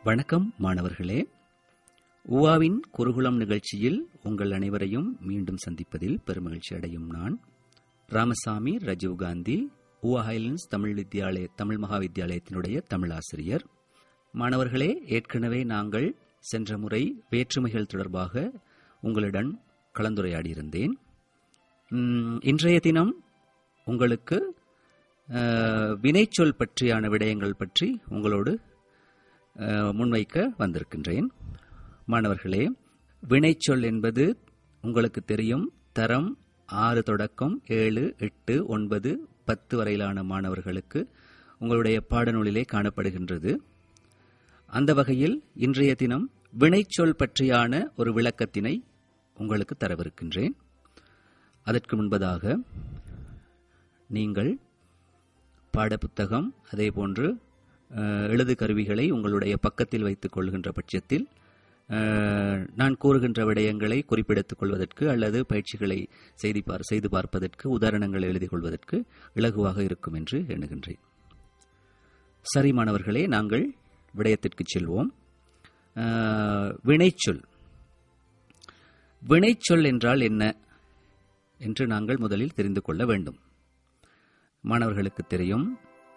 வணக்கம் மாணவர்களே உவாவின் குருகுலம் நிகழ்ச்சியில் உங்கள் அனைவரையும் மீண்டும் சந்திப்பதில் பெருமகிழ்ச்சி அடையும் நான் ராமசாமி ராஜீவ்காந்தி உவா ஹைலண்ட்ஸ் தமிழ் வித்யாலய தமிழ் மகா வித்யாலயத்தினுடைய தமிழாசிரியர் மாணவர்களே ஏற்கனவே நாங்கள் சென்ற முறை வேற்றுமைகள் தொடர்பாக உங்களுடன் கலந்துரையாடியிருந்தேன் உம், இன்றைய தினம் உங்களுக்கு அஹ், வினைச்சொல் பற்றியான விடயங்கள் பற்றி உங்களோடு அஹ், முன்வைக்க வந்திருக்கின்றேன் மாணவர்களே வினைச்சொல் என்பது உங்களுக்கு தெரியும் தரம் ஆறு தொடக்கம் ஏழு எட்டு ஒன்பது பத்து வரையிலான மாணவர்களுக்கு உங்களுடைய பாடநூலிலே காணப்படுகின்றது அந்த வகையில் இன்றைய தினம் வினைச்சொல் பற்றியான ஒரு விளக்கத்தினை உங்களுக்கு தரவிருக்கின்றேன் அதற்கு முன்பதாக நீங்கள் பாடப்புத்தகம் அதேபோன்று அஹ், எழுது கருவிகளை உங்களுடைய பக்கத்தில் வைத்துக் கொள்கின்ற பட்சத்தில் அஹ், நான் கூறுகின்ற விடயங்களை குறிப்பிடுத்துக் கொள்வதற்கு அல்லது பயிற்சிகளை செய்தி பார் செய்து பார்ப்பதற்கு உதாரணங்கள் எழுதி கொள்வதற்கு இலகுவாக இருக்கும் என்று எண்ணுகின்றேன் சரி மாணவர்களே நாங்கள் விடயத்திற்கு செல்வோம் அஹ், வினைச்சொல் வினைச்சொல் என்றால் என்ன என்று நாங்கள் முதலில் தெரிந்து கொள்ள வேண்டும் மாணவர்களுக்கு தெரியும்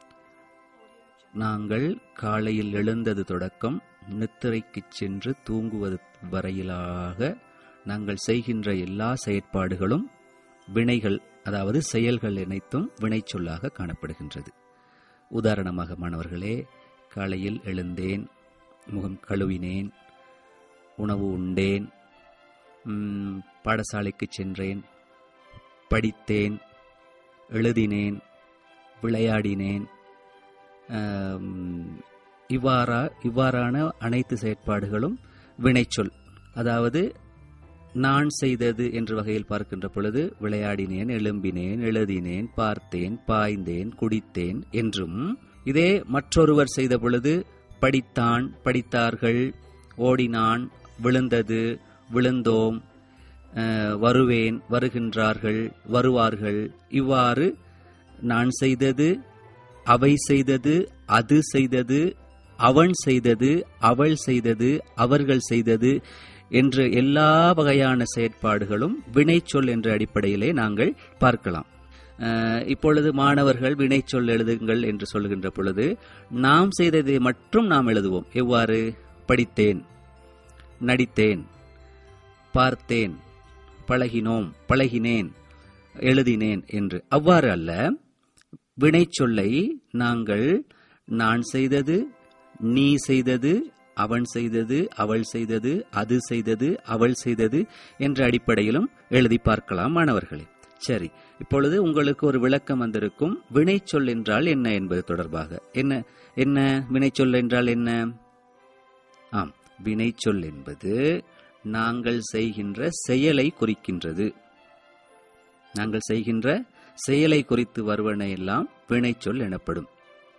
நாங்கள் காலையில் எழுந்தது தொடக்கம் நித்திரைக்கு சென்று தூங்குவது வரையிலாக நாங்கள் செய்கின்ற எல்லா செயற்பாடுகளும் வினைகள் அதாவது செயல்கள் அனைத்தும் வினைச்சொல்லாக காணப்படுகின்றது உதாரணமாக மாணவர்களே காலையில் எழுந்தேன் முகம் கழுவினேன் உணவு உண்டேன் ம், பாடசாலைக்கு சென்றேன் படித்தேன் எழுதினேன் விளையாடினேன் ஆம், இவ்வாறா இவ்வாறான அனைத்து செயற்பாடுகளும் வினைச்சொல் அதாவது நான் செய்தது என்ற வகையில் பார்க்கின்ற பொழுது விளையாடினேன் எழும்பினேன் எழுதினேன் பார்த்தேன் பாய்ந்தேன் குடித்தேன் என்றும் இதே மற்றொருவர் செய்த பொழுது படித்தான் படித்தார்கள் ஓடினான் விழுந்தது விழுந்தோம் அஹ், வருவேன் வருகின்றார்கள் வருவார்கள் இவ்வாறு நான் செய்தது அவை செய்தது அது செய்தது அவன் செய்தது அவள் செய்தது அவர்கள் செய்தது என்ற எல்லா வகையான செயற்பாடுகளும் வினைச்சொல் என்ற அடிப்படையிலே நாங்கள் பார்க்கலாம் அஹ், இப்பொழுது மாணவர்கள் வினைச்சொல் எழுதுங்கள் என்று சொல்கின்ற பொழுது நாம் செய்ததை மட்டும் நாம் எழுதுவோம் எவ்வாறு படித்தேன் நடித்தேன் பார்த்தேன் பழகினோம் பழகினேன் எழுதினேன் என்று அவ்வாறு அல்ல வினைச்சொல்லை நாங்கள் நான் செய்தது நீ செய்தது அவன் செய்தது அவள் செய்தது அது செய்தது அவள் செய்தது என்ற அடிப்படையிலும் எழுதி பார்க்கலாம் மாணவர்களே சரி இப்பொழுது உங்களுக்கு ஒரு விளக்கம் வந்திருக்கும் வினைச்சொல் என்றால் என்ன என்பது தொடர்பாக என்ன என்ன வினைச்சொல் என்றால் என்ன ஆம் வினைச்சொல் என்பது நாங்கள் செய்கின்ற செயலை குறிக்கின்றது நாங்கள் செய்கின்ற செயலை குறித்து வருவன எல்லாம் வினைச்சொல் எனப்படும்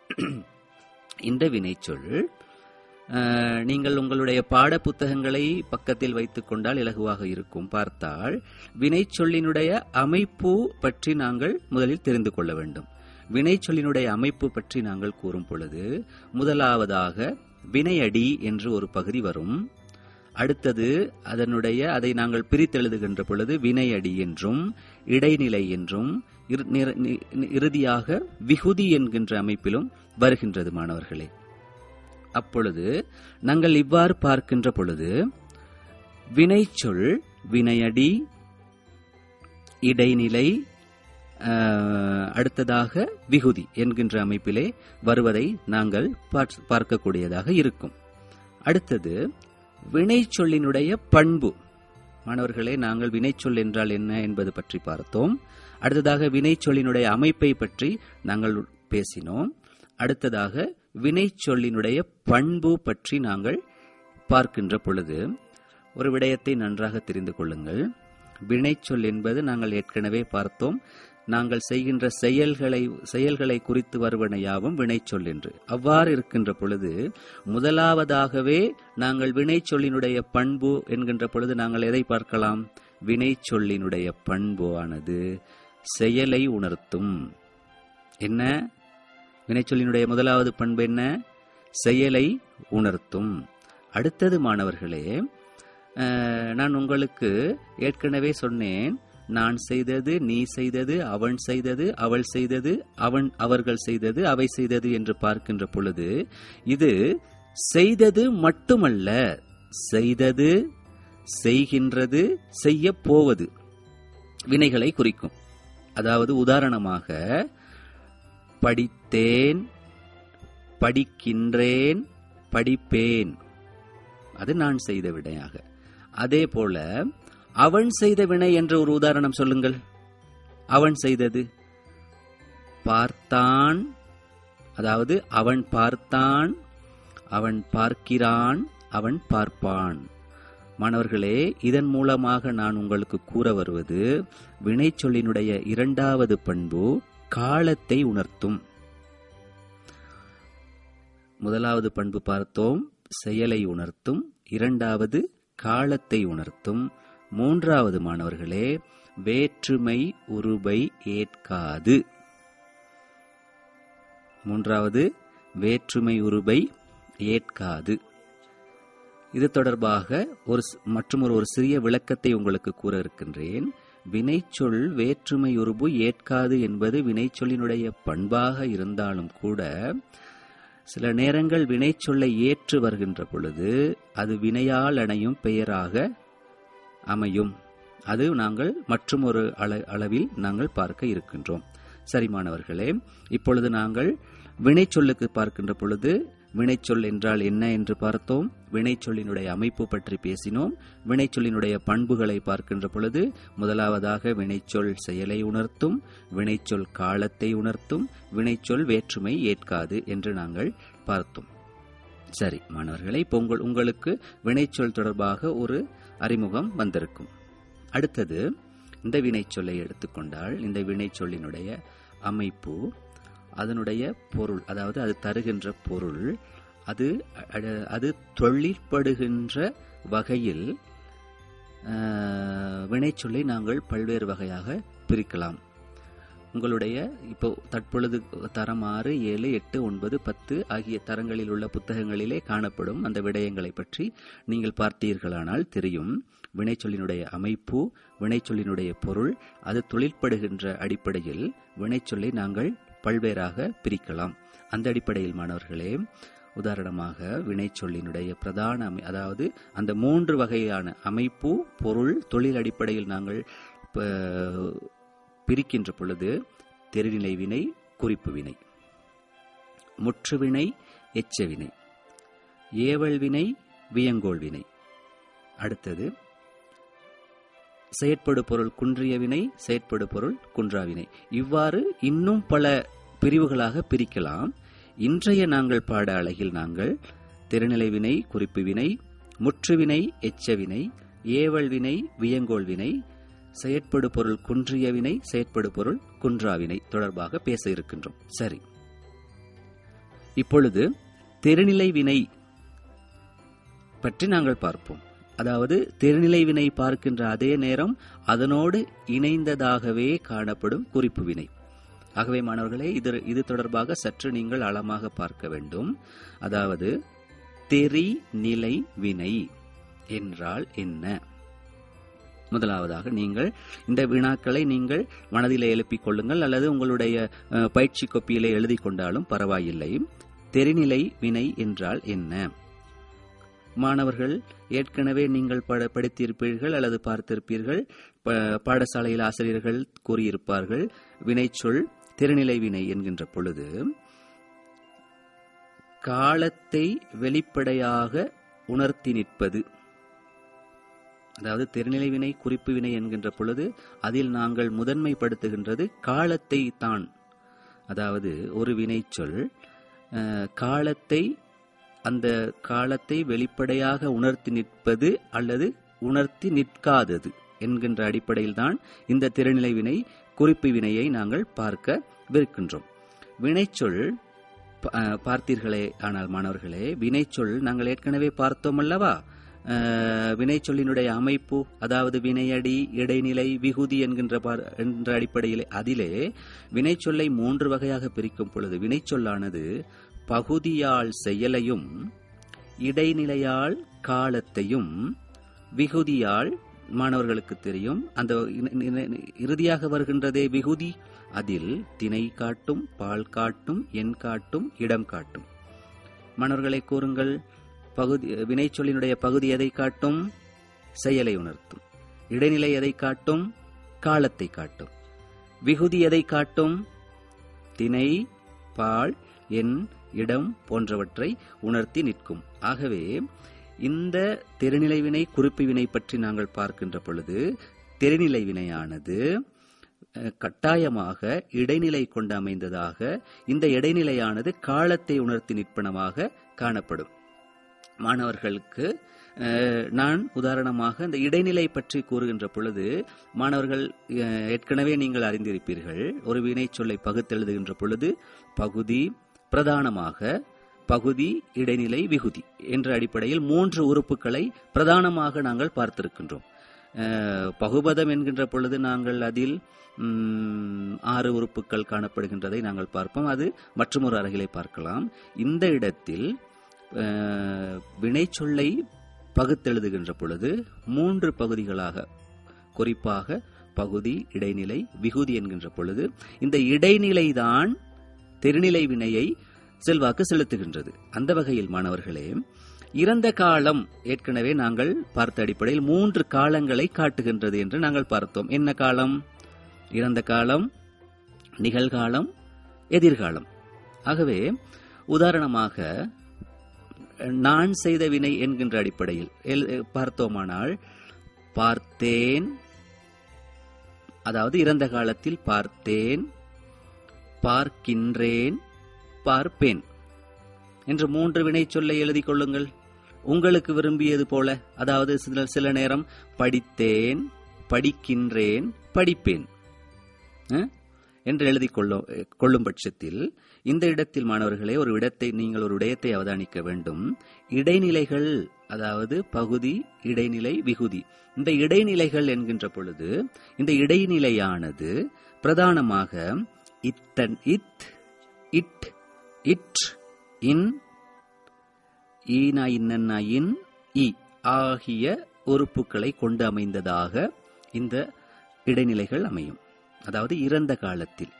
இந்த வினைச்சொல் அஹ், நீங்கள் உங்களுடைய பாட புத்தகங்களை பக்கத்தில் வைத்துக் கொண்டால் இலகுவாக இருக்கும் பார்த்தால் வினைச்சொல்லினுடைய அமைப்பு பற்றி நாங்கள் முதலில் தெரிந்து கொள்ள வேண்டும் வினைச்சொல்லினுடைய அமைப்பு பற்றி நாங்கள் கூறும் பொழுது முதலாவதாக வினையடி என்று ஒரு பகுதி வரும் அடுத்தது அதனுடைய அதை நாங்கள் பிரித்தெழுதுகின்ற பொழுது வினையடி என்றும் இடைநிலை என்றும் இறு- நிற- நி- இறுதியாக விகுதி என்கின்ற அமைப்பிலும் வருகின்றது மாணவர்களே அப்பொழுது நாங்கள் இவ்வாறு பார்க்கின்ற பொழுது வினைச்சொல் வினையடி இடைநிலை ஆஹ், அடுத்ததாக விகுதி என்கின்ற அமைப்பிலே வருவதை நாங்கள் பார்க்க- பார்க்கக்கூடியதாக இருக்கும் அடுத்தது வினைச்சொல்லினுடைய பண்பு மாணவர்களே நாங்கள் வினைச்சொல் என்றால் என்ன என்பது பற்றி பார்த்தோம் அடுத்ததாக வினைச்சொல்லினுடைய அமைப்பை பற்றி நாங்கள் பேசினோம் அடுத்ததாக வினைச்சொல்லினுடைய பண்பு பற்றி நாங்கள் பார்க்கின்ற பொழுது ஒரு விடயத்தை நன்றாக தெரிந்து கொள்ளுங்கள் வினைச்சொல் என்பது நாங்கள் ஏற்கனவே பார்த்தோம் நாங்கள் செய்கின்ற செயல்களை செயல்களை குறித்து வருவன யாவும் வினைச்சொல் என்று அவ்வாறு இருக்கின்ற பொழுது முதலாவதாகவே நாங்கள் வினைச்சொல்லினுடைய பண்பு என்கின்ற பொழுது நாங்கள் எதை பார்க்கலாம் வினைச்சொல்லினுடைய பண்பு ஆனது செயலை உணர்த்தும் என்ன வினைச்சொல்லினுடைய முதலாவது பண்பு என்ன செயலை உணர்த்தும் அடுத்தது மாணவர்களே அஹ், நான் உங்களுக்கு ஏற்கனவே சொன்னேன் நான் செய்தது நீ செய்தது அவன் செய்தது அவள் செய்தது அவன் அவர்கள் செய்தது அவை செய்தது என்று பார்க்கின்ற பொழுது இது செய்தது மட்டுமல்ல செய்தது செய்கின்றது செய்ய போவது வினைகளை குறிக்கும் அதாவது உதாரணமாக படித்தேன் படிக்கின்றேன் படிப்பேன் அது நான் செய்த வினையாக அதே போல அவன் செய்த வினை என்ற ஒரு உதாரணம் சொல்லுங்கள் அவன் செய்தது பார்த்தான் அதாவது அவன் பார்த்தான் அவன் பார்க்கிறான் அவன் பார்ப்பான் மாணவர்களே இதன் மூலமாக நான் உங்களுக்கு கூற வருவது வினைச்சொல்லினுடைய இரண்டாவது பண்பு காலத்தை உணர்த்தும் முதலாவது பண்பு பார்த்தோம் செயலை உணர்த்தும் இரண்டாவது காலத்தை உணர்த்தும் மூன்றாவது மாணவர்களே வேற்றுமை உருபை ஏற்காது மூன்றாவது வேற்றுமை உருபை ஏற்காது இது தொடர்பாக ஒரு மற்றும் ஒரு சிறிய விளக்கத்தை உங்களுக்கு கூற இருக்கின்றேன் வினைச்சொல் வேற்றுமை உருபு ஏற்காது என்பது வினைச்சொல்லினுடைய பண்பாக இருந்தாலும் கூட சில நேரங்கள் வினைச்சொல்லை ஏற்று வருகின்ற பொழுது அது வினையால் அணையும் பெயராக அமையும் அது நாங்கள் மற்றும் ஒரு அளவில் நாங்கள் பார்க்க இருக்கின்றோம் சரி மாணவர்களே இப்பொழுது நாங்கள் வினைச்சொல்லுக்கு பார்க்கின்ற பொழுது வினைச்சொல் என்றால் என்ன என்று பார்த்தோம் வினைச்சொல்லினுடைய அமைப்பு பற்றி பேசினோம் வினைச்சொல்லினுடைய பண்புகளை பார்க்கின்ற பொழுது முதலாவதாக வினைச்சொல் செயலை உணர்த்தும் வினைச்சொல் காலத்தை உணர்த்தும் வினைச்சொல் வேற்றுமை ஏற்காது என்று நாங்கள் பார்த்தோம் சரி மாணவர்களே இப்போ உங்கள் உங்களுக்கு வினைச்சொல் தொடர்பாக ஒரு அறிமுகம் வந்திருக்கும் அடுத்தது இந்த வினைச்சொல்லை எடுத்துக்கொண்டால் இந்த வினைச்சொல்லினுடைய அமைப்பு அதனுடைய பொருள் அதாவது அது தருகின்ற பொருள் அது அது தொழிற்படுகின்ற வகையில் வினைச்சொல்லை நாங்கள் பல்வேறு வகையாக பிரிக்கலாம் உங்களுடைய இப்போ தற்பொழுது தரம் ஆறு ஏழு எட்டு ஒன்பது பத்து ஆகிய தரங்களில் உள்ள புத்தகங்களிலே காணப்படும் அந்த விடயங்களை பற்றி நீங்கள் பார்த்தீர்களானால் தெரியும் வினைச்சொல்லினுடைய அமைப்பு வினைச்சொல்லினுடைய பொருள் அது தொழிற்படுகின்ற அடிப்படையில் வினைச்சொல்லை நாங்கள் பல்வேறாக பிரிக்கலாம் அந்த அடிப்படையில் மாணவர்களே உதாரணமாக வினைச்சொல்லினுடைய பிரதான அமை அதாவது அந்த மூன்று வகையான அமைப்பு பொருள் தொழில் அடிப்படையில் நாங்கள் பிரிக்கின்ற பொழுது தெரிநிலை வினை குறிப்பு வினை முற்றுவினை எச்ச வினை ஏவல் வினை வியங்கோல் வினை அடுத்தது செயற்படு பொருள் குன்றிய வினை செயற்படு பொருள் குன்றா வினை இவ்வாறு இன்னும் பல பிரிவுகளாக பிரிக்கலாம் இன்றைய நாங்கள் பாட அழகில் நாங்கள் திருநிலை வினை குறிப்பு வினை முற்றுவினை எச்ச வினை ஏவல் வினை வியங்கோல் வினை செயற்படு பொருள் குன்றிய வினை செயற்படு பொருள் குன்றாவினை தொடர்பாக பேச இருக்கின்றோம் சரி இப்பொழுது திருநிலை வினை பற்றி நாங்கள் பார்ப்போம் அதாவது திருநிலை வினை பார்க்கின்ற அதே நேரம் அதனோடு இணைந்ததாகவே காணப்படும் குறிப்பு வினை ஆகவே மாணவர்களே இது இது தொடர்பாக சற்று நீங்கள் ஆழமாக பார்க்க வேண்டும் அதாவது தெரிநிலை வினை என்றால் என்ன முதலாவதாக நீங்கள் இந்த வினாக்களை நீங்கள் மனதில் எழுப்பிக் கொள்ளுங்கள் அல்லது உங்களுடைய பயிற்சி கொப்பியிலே எழுதி கொண்டாலும் பரவாயில்லை தெரிநிலை வினை என்றால் என்ன மாணவர்கள் ஏற்கனவே நீங்கள் படித்திருப்பீர்கள் அல்லது பார்த்திருப்பீர்கள் பாடசாலையில் ஆசிரியர்கள் கூறியிருப்பார்கள் வினைச்சொல் திருநிலை வினை என்கின்ற பொழுது காலத்தை வெளிப்படையாக உணர்த்தி நிற்பது அதாவது திருநிலை வினை குறிப்பு வினை என்கின்ற பொழுது அதில் நாங்கள் முதன்மைப்படுத்துகின்றது காலத்தை தான் அதாவது ஒரு வினைச்சொல் காலத்தை அந்த காலத்தை வெளிப்படையாக உணர்த்தி நிற்பது அல்லது உணர்த்தி நிற்காதது என்கின்ற அடிப்படையில் தான் இந்த திருநிலை வினை குறிப்பு வினையை நாங்கள் பார்க்க விருக்கின்றோம் வினைச்சொல் பார்த்தீர்களே ஆனால் மாணவர்களே வினைச்சொல் நாங்கள் ஏற்கனவே பார்த்தோம் அல்லவா வினைச்சொல்லினுடைய அமைப்பு அதாவது வினையடி இடைநிலை விகுதி என்கின்ற என்ற அடிப்படையில் அதிலே வினைச்சொல்லை மூன்று வகையாக பிரிக்கும் பொழுது வினைச்சொல்லானது பகுதியால் செயலையும் இடைநிலையால் காலத்தையும் விகுதியால் மாணவர்களுக்கு தெரியும் அந்த இ- இ- இறுதியாக வருகின்றதே விகுதி அதில் திணை காட்டும் பால் காட்டும் எண் காட்டும் இடம் காட்டும் மாணவர்களை கூறுங்கள் பகுதி வினைச்சொல்லினுடைய பகுதி எதை காட்டும் செயலை உணர்த்தும் இடைநிலை எதை காட்டும் காலத்தை காட்டும் விகுதி எதை காட்டும் திணை பால் எண் இடம் போன்றவற்றை உணர்த்தி நிற்கும் ஆகவே இந்த தெரிநிலை வினை குறிப்பு வினை பற்றி நாங்கள் பார்க்கின்ற பொழுது தெரிநிலை வினையானது அஹ், கட்டாயமாக இடைநிலை கொண்டு அமைந்ததாக இந்த இடைநிலையானது காலத்தை உணர்த்தி நிற்பனமாக காணப்படும் மாணவர்களுக்கு அஹ், நான் உதாரணமாக இந்த இடைநிலை பற்றி கூறுகின்ற பொழுது மாணவர்கள் அஹ், ஏற்கனவே நீங்கள் அறிந்திருப்பீர்கள் ஒரு வினை சொல்லை பகுத்தெழுதுகின்ற பொழுது பகுதி பிரதானமாக பகுதி இடைநிலை விகுதி என்ற அடிப்படையில் மூன்று உறுப்புகளை பிரதானமாக நாங்கள் பார்த்திருக்கின்றோம் அஹ், பகுபதம் என்கின்ற பொழுது நாங்கள் அதில் ம், ஆறு உறுப்புகள் காணப்படுகின்றதை நாங்கள் பார்ப்போம் அது மற்றொரு அருகிலை பார்க்கலாம் இந்த இடத்தில் அஹ், வினைச்சொல்லை பகுத்தெழுதுகின்ற பொழுது மூன்று பகுதிகளாக குறிப்பாக பகுதி இடைநிலை விகுதி என்கின்ற பொழுது இந்த இடைநிலைதான் தெரிநிலை வினையை செல்வாக்கு செலுத்துகின்றது அந்த வகையில் மாணவர்களே இறந்த காலம் ஏற்கனவே நாங்கள் பார்த்த அடிப்படையில் மூன்று காலங்களை காட்டுகின்றது என்று நாங்கள் பார்த்தோம் என்ன காலம் இறந்த காலம் நிகழ்காலம் எதிர்காலம் ஆகவே உதாரணமாக நான் செய்த வினை என்கின்ற அடிப்படையில் எல்- பார்த்தோமானால் பார்த்தேன் அதாவது இறந்த காலத்தில் பார்த்தேன் பார்க்கின்றேன் பார்ப்பேன் என்று மூன்று வினை சொல்லை எழுதிக் கொள்ளுங்கள் உங்களுக்கு விரும்பியது போல அதாவது சில சில நேரம் படித்தேன் படிக்கின்றேன் படிப்பேன் அஹ்? என்று எழுதிக் கொள்ளும் கொள்ளும் பட்சத்தில் இந்த இடத்தில் மாணவர்களே ஒரு இடத்தை நீங்கள் ஒரு விடயத்தை அவதானிக்க வேண்டும் இடைநிலைகள் அதாவது பகுதி இடைநிலை விகுதி இந்த இடைநிலைகள் என்கின்ற பொழுது இந்த இடைநிலையானது பிரதானமாக இத்தன் இத் இட் இட் இன் ஈனா இன்னன்னா இன் இ ஆகிய உறுப்புகளை கொண்டு அமைந்ததாக இந்த இடைநிலைகள் அமையும் அதாவது இறந்த காலத்தில்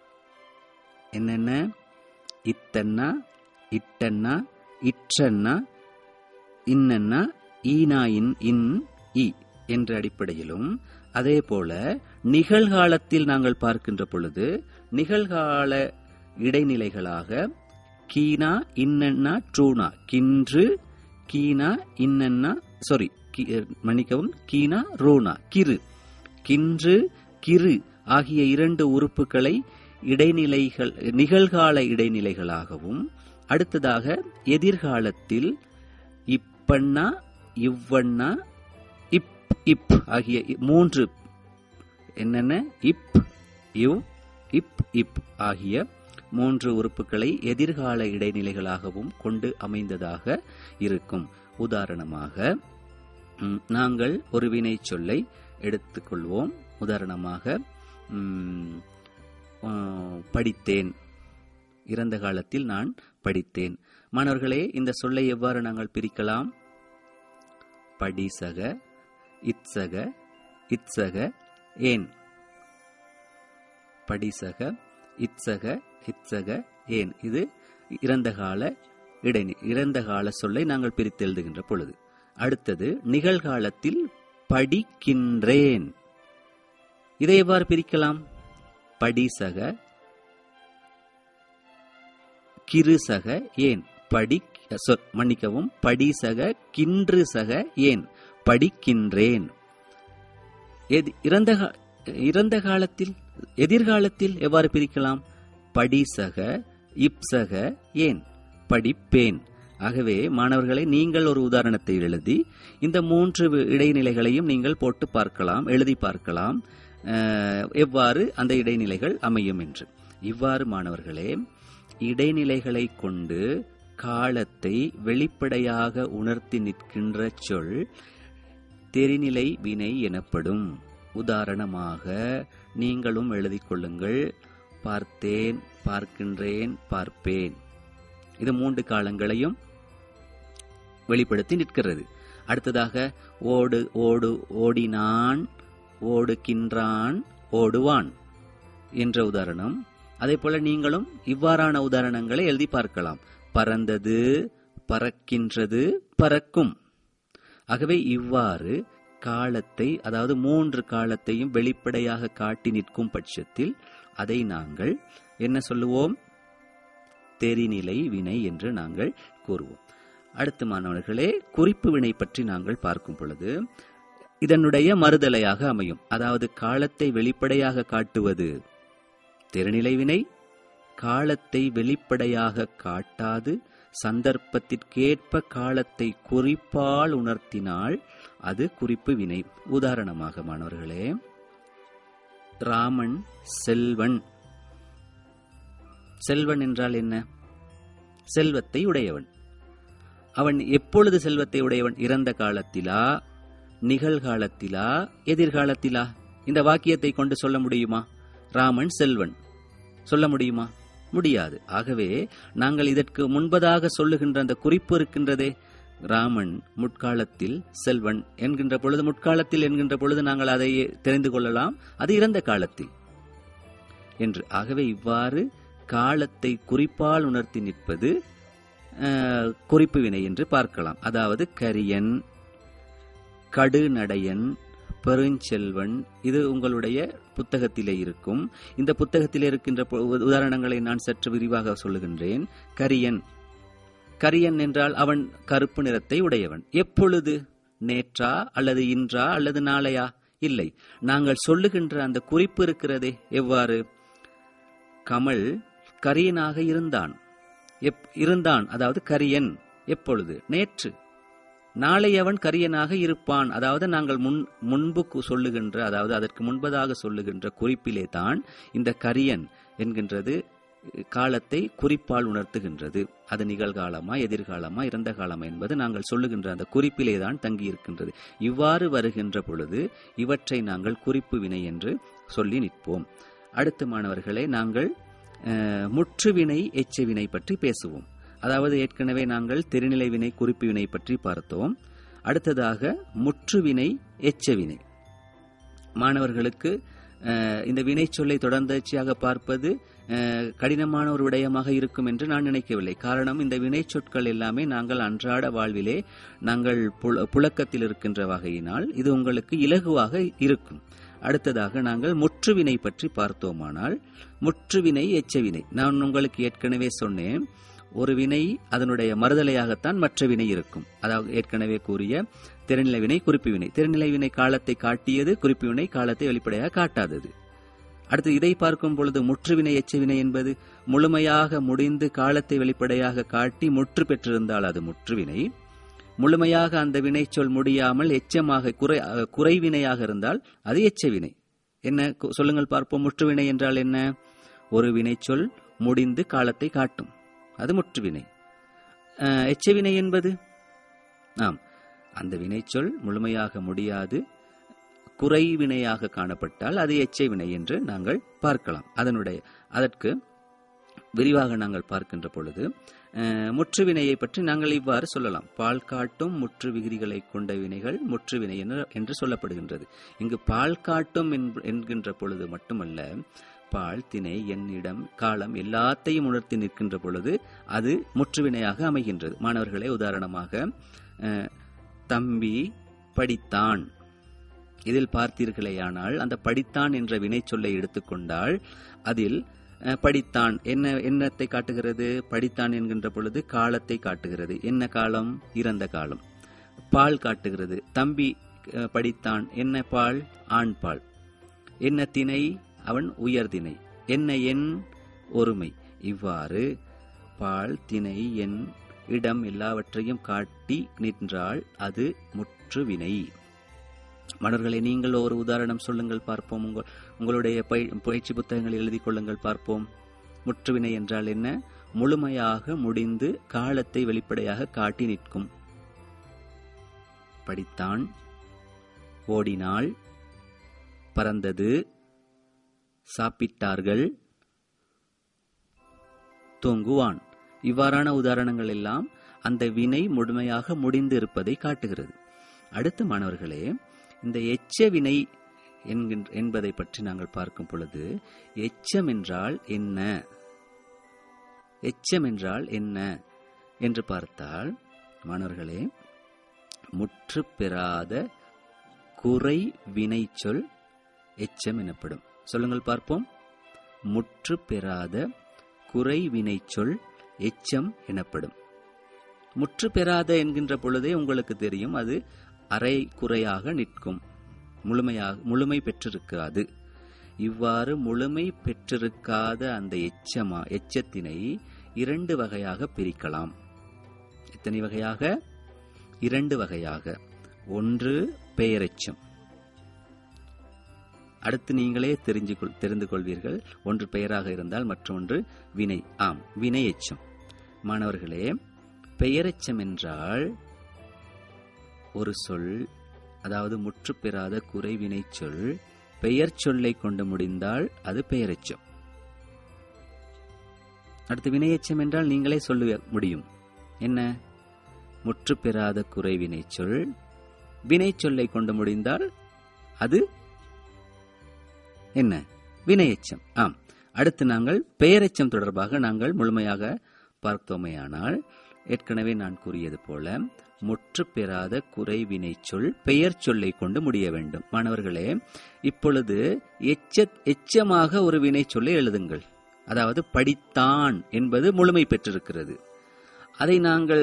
என்னென்ன இத்தன்னா இட்டன்னா இற்றன்னா இன்னன்னா ஈனா இன் இன் இ என்ற அடிப்படையிலும் அதே போல நிகழ்காலத்தில் நாங்கள் பார்க்கின்ற பொழுது நிகழ்கால இடைநிலைகளாக கீனா இன்னன்னா ட்ரூனா கின்று கீனா இன்னன்னா சாரி மன்னிக்கவும் கீனா ரூனா கிரு கின்று கிரு ஆகிய இரண்டு உறுப்புகளை இடைநிலைகள் நிகழ்கால இடைநிலைகளாகவும் அடுத்ததாக எதிர்காலத்தில் இப்பண்ணா இவ்வண்ணா இப் இப் ஆகிய இ- மூன்று என்னென்ன இப் இவ் இப் இப் ஆகிய மூன்று உறுப்புகளை எதிர்கால இடைநிலைகளாகவும் கொண்டு அமைந்ததாக இருக்கும் உதாரணமாக ம், நாங்கள் ஒரு வினை சொல்லை எடுத்துக்கொள்வோம் உதாரணமாக ம், ஆ, படித்தேன் இறந்த காலத்தில் நான் படித்தேன் மாணவர்களே இந்த சொல்லை எவ்வாறு நாங்கள் பிரிக்கலாம் படிசக இத்சக இத்சக ஏன் படிசக இத்சக இத்சக ஏன் இது இறந்த கால இடைநி இறந்த கால சொல்லை நாங்கள் பிரித்து எழுதுகின்ற பொழுது அடுத்தது நிகழ்காலத்தில் படிக்கின்றேன் இதை எவ்வாறு பிரிக்கலாம் படிசக கிருசக ஏன் படி சொ- மன்னிக்கவும் படிசக கின்று சக ஏன் படிக்கின்றேன் எது- இறந்த கா- இறந்த காலத்தில் எதிர்காலத்தில் எவ்வாறு பிரிக்கலாம் படிசக இப்சக ஏன் படிப்பேன் ஆகவே மாணவர்களை நீங்கள் ஒரு உதாரணத்தை எழுதி இந்த மூன்று வி- இடைநிலைகளையும் நீங்கள் போட்டு பார்க்கலாம் எழுதி பார்க்கலாம் அஹ், எவ்வாறு அந்த இடைநிலைகள் அமையும் என்று இவ்வாறு மாணவர்களே இடைநிலைகளை கொண்டு காலத்தை வெளிப்படையாக உணர்த்தி நிற்கின்ற சொல் தெரிநிலை வினை எனப்படும் உதாரணமாக நீங்களும் எழுதிக் கொள்ளுங்கள் பார்த்தேன் பார்க்கின்றேன் பார்ப்பேன் இது மூன்று காலங்களையும் வெளிப்படுத்தி நிற்கிறது அடுத்ததாக ஓடு ஓடு ஓடினான் ஓடுகின்றான் ஓடுவான் என்ற உதாரணம் அதே போல நீங்களும் இவ்வாறான உதாரணங்களை எழுதி பார்க்கலாம் பறந்தது பறக்கின்றது பறக்கும் ஆகவே இவ்வாறு காலத்தை அதாவது மூன்று காலத்தையும் வெளிப்படையாக காட்டி நிற்கும் பட்சத்தில் அதை நாங்கள் என்ன சொல்லுவோம் தெரிநிலை வினை என்று நாங்கள் கூறுவோம் அடுத்து மாணவர்களே குறிப்பு வினை பற்றி நாங்கள் பார்க்கும் பொழுது இதனுடைய மறுதலையாக அமையும் அதாவது காலத்தை வெளிப்படையாக காட்டுவது தெரிநிலை வினை காலத்தை வெளிப்படையாக காட்டாது சந்தர்ப்பத்திற்கேற்ப காலத்தை குறிப்பால் உணர்த்தினால் அது குறிப்பு வினை உதாரணமாக மாணவர்களே ராமன் செல்வன் செல்வன் என்றால் என்ன செல்வத்தை உடையவன் அவன் எப்பொழுது செல்வத்தை உடையவன் இறந்த காலத்திலா நிகழ்காலத்திலா எதிர்காலத்திலா இந்த வாக்கியத்தை கொண்டு சொல்ல முடியுமா ராமன் செல்வன் சொல்ல முடியுமா முடியாது ஆகவே நாங்கள் இதற்கு முன்பதாக சொல்லுகின்ற அந்த குறிப்பு இருக்கின்றதே ராமன் முற்காலத்தில் செல்வன் என்கின்ற பொழுது முற்காலத்தில் என்கின்ற பொழுது நாங்கள் அதை தெரிந்து கொள்ளலாம் அது இறந்த காலத்தில் என்று ஆகவே இவ்வாறு காலத்தை குறிப்பால் உணர்த்தி நிற்பது அஹ், குறிப்பு வினை என்று பார்க்கலாம் அதாவது கரியன் கடுநடையன் பெருஞ்செல்வன் இது உங்களுடைய புத்தகத்திலே இருக்கும் இந்த புத்தகத்திலே இருக்கின்ற பொ- உதாரணங்களை நான் சற்று விரிவாக சொல்லுகின்றேன் கரியன் கரியன் என்றால் அவன் கருப்பு நிறத்தை உடையவன் எப்பொழுது நேற்றா அல்லது இன்றா அல்லது நாளையா இல்லை நாங்கள் சொல்லுகின்ற அந்த குறிப்பு இருக்கிறதே எவ்வாறு கமல் கரியனாக இருந்தான் எப்- இருந்தான் அதாவது கரியன் எப்பொழுது நேற்று நாளை அவன் கரியனாக இருப்பான் அதாவது நாங்கள் முன் முன்பு கு- சொல்லுகின்ற அதாவது அதற்கு முன்பதாக சொல்லுகின்ற குறிப்பிலே தான் இந்த கரியன் என்கின்றது அஹ், காலத்தை குறிப்பால் உணர்த்துகின்றது அது நிகழ்காலமா எதிர்காலமா இறந்த காலமா என்பது நாங்கள் சொல்லுகின்ற அந்த குறிப்பிலே தான் தங்கி இருக்கின்றது இவ்வாறு வருகின்ற பொழுது இவற்றை நாங்கள் குறிப்பு வினை என்று சொல்லி நிற்போம் அடுத்து மாணவர்களே நாங்கள் அஹ், முற்றுவினை எச்சவினை பற்றி பேசுவோம் அதாவது ஏற்கனவே நாங்கள் தெரிநிலை வினை குறிப்பு வினை பற்றி பார்த்தோம் அடுத்ததாக முற்றுவினை எச்சவினை மாணவர்களுக்கு அஹ், இந்த வினை சொல்லை தொடர்ந்தேர்ச்சியாக பார்ப்பது அஹ், கடினமான ஒரு விடயமாக இருக்கும் என்று நான் நினைக்கவில்லை காரணம் இந்த வினை சொற்கள் எல்லாமே நாங்கள் அன்றாட வாழ்விலே நாங்கள் புல- புழக்கத்தில் இருக்கின்ற வகையினால் இது உங்களுக்கு இலகுவாக இருக்கும் அடுத்ததாக நாங்கள் முற்றுவினை பற்றி பார்த்தோமானால் முற்றுவினை எச்சவினை நான் உங்களுக்கு ஏற்கனவே சொன்னேன் ஒரு வினை அதனுடைய மறுதலையாகத்தான் மற்ற வினை இருக்கும் அதாவது ஏற்கனவே கூறிய திறநிலை வினை குறிப்பு வினை திறநிலை வினை காலத்தை காட்டியது குறிப்பு வினை காலத்தை வெளிப்படையாக காட்டாதது அடுத்து இதை பார்க்கும் பொழுது முற்றுவினை எச்சவினை என்பது முழுமையாக முடிந்து காலத்தை வெளிப்படையாக காட்டி முற்று பெற்றிருந்தால் அது முற்றுவினை முழுமையாக அந்த வினைச்சொல் முடியாமல் எச்சமாக குறை அஹ், குறைவினையாக இருந்தால் அது எச்சவினை என்ன கு- சொல்லுங்கள் பார்ப்போம் முற்றுவினை என்றால் என்ன ஒரு வினைச்சொல் முடிந்து காலத்தை காட்டும் அது முற்றுவினை அஹ், எச்சவினை என்பது ஆம் அந்த வினைச்சொல் முழுமையாக முடியாது குறைவினையாக காணப்பட்டால் அது எச்சை வினை என்று நாங்கள் பார்க்கலாம் அதனுடைய அதற்கு விரிவாக நாங்கள் பார்க்கின்ற பொழுது அஹ், முற்றுவினையை பற்றி நாங்கள் இவ்வாறு சொல்லலாம் பால் காட்டும் முற்று விகிதிகளை கொண்ட வினைகள் முற்றுவினை என- என்று சொல்லப்படுகின்றது இங்கு பால் காட்டும் என்ப- என்கின்ற பொழுது மட்டுமல்ல பால் திணை எண்ணிடம் காலம் எல்லாத்தையும் உணர்த்தி நிற்கின்ற பொழுது அது முற்றுவினையாக அமைகின்றது மாணவர்களே உதாரணமாக அஹ், தம்பி படித்தான் இதில் பார்த்தீர்களேயானால் அந்த படித்தான் என்ற வினை சொல்லை எடுத்துக்கொண்டால் அதில் அஹ், படித்தான் என்ன என்னத்தை காட்டுகிறது படித்தான் என்கின்ற பொழுது காலத்தை காட்டுகிறது என்ன காலம் இறந்த காலம் பால் காட்டுகிறது தம்பி அஹ், படித்தான் என்ன பால் ஆண் பால் என்ன திணை அவன் உயர்திணை என்ன எண் ஒருமை இவ்வாறு பால் திணை எண் இடம் எல்லாவற்றையும் காட்டி நின்றால் அது முற்றுவினை மலர்களை நீங்கள் ஒரு உதாரணம் சொல்லுங்கள் பார்ப்போம் உங்கள் உங்களுடைய பய- பயிற்சி புத்தகங்கள் எழுதி கொள்ளுங்கள் பார்ப்போம் முற்றுவினை என்றால் என்ன முழுமையாக முடிந்து காலத்தை வெளிப்படையாக காட்டி நிற்கும் படித்தான் ஓடினாள் பறந்தது சாப்பிட்டார்கள் தூங்குவான் இவ்வாறான உதாரணங்கள் எல்லாம் அந்த வினை முழுமையாக முடிந்து இருப்பதை காட்டுகிறது அடுத்து மாணவர்களே இந்த எச்ச வினை என்கின்ற என்பதை பற்றி நாங்கள் பார்க்கும் பொழுது எச்சம் என்றால் என்ன எச்சம் என்றால் என்ன என்று பார்த்தால் மாணவர்களே முற்று பெறாத குறை வினைச்சொல் எச்சம் எனப்படும் சொல்லுங்கள் பார்ப்போம் முற்று பெறாத குறை வினைச்சொல் எச்சம் எனப்படும் முற்று பெறாத என்கின்ற பொழுதே உங்களுக்கு தெரியும் அது அரை குறையாக நிற்கும் முழுமையாக முழுமை பெற்றிருக்காது இவ்வாறு முழுமை பெற்றிருக்காத அந்த எச்சமா எச்சத்தினை இரண்டு வகையாக பிரிக்கலாம் எத்தனை வகையாக இரண்டு வகையாக ஒன்று பெயரெச்சம் அடுத்து நீங்களே தெரிஞ்சு கொள் தெரிந்து கொள்வீர்கள் ஒன்று பெயராக இருந்தால் மற்றொன்று வினை ஆம் வினை எச்சம் மாணவர்களே பெயரெச்சம் என்றால் ஒரு சொல் அதாவது முற்று பெறாத குறைவினை சொல் பெயர் சொல்லை கொண்டு முடிந்தால் அது பெயரெச்சம் அடுத்து வினையெச்சம் என்றால் நீங்களே சொல்ல முடியும் என்ன முற்று பெறாத குறைவினை சொல் வினை சொல்லை கொண்டு முடிந்தால் அது என்ன வினையெச்சம் ஆம் அடுத்து நாங்கள் பெயரெச்சம் தொடர்பாக நாங்கள் முழுமையாக பார்த்தோமேயானால் ஏற்கனவே நான் கூறியது போல முற்று பெறாத குறைவினை சொல் பெயர் சொல்லை கொண்டு முடிய வேண்டும் மாணவர்களே இப்பொழுது எச்ச எச்சமாக ஒரு வினை சொல்லை எழுதுங்கள் அதாவது படித்தான் என்பது முழுமை பெற்றிருக்கிறது அதை நாங்கள்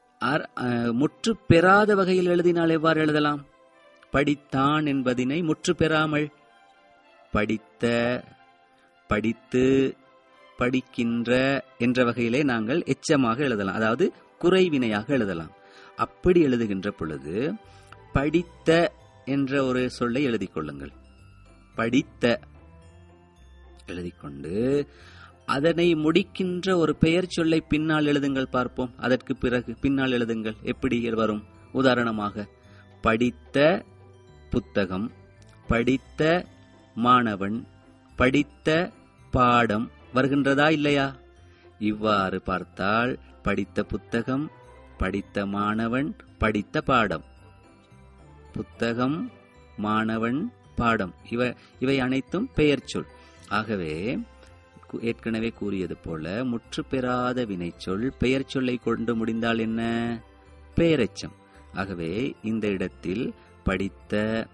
முற்று பெறாத வகையில் எழுதினால் எவ்வாறு எழுதலாம் படித்தான் என்பதினை முற்று பெறாமல் படித்த படித்து படிக்கின்ற என்ற வகையிலே நாங்கள் எச்சமாக எழுதலாம் அதாவது குறைவினையாக எழுதலாம் அப்படி எழுதுகின்ற பொழுது படித்த என்ற ஒரு சொல்லை எழுதிக் கொள்ளுங்கள் படித்த எழுதிக்கொண்டு அதனை முடிக்கின்ற ஒரு பெயர் சொல்லை பின்னால் எழுதுங்கள் பார்ப்போம் அதற்கு பிறகு பின்னால் எழுதுங்கள் எப்படி வரும் உதாரணமாக படித்த புத்தகம் படித்த மாணவன் படித்த பாடம் வருகின்றதா இல்லையா இவ்வாறு பார்த்தால் படித்த புத்தகம் படித்த மாணவன் படித்த பாடம் புத்தகம் மாணவன் பாடம் இவ இவை அனைத்தும் பெயர் சொல் ஆகவே ஏற்கனவே கூறியது போல முற்று பெறாத வினைச்சொல் பெயர் சொல்லை கொண்டு முடிந்தால் என்ன பெயரெச்சம் ஆகவே இந்த இடத்தில் படித்த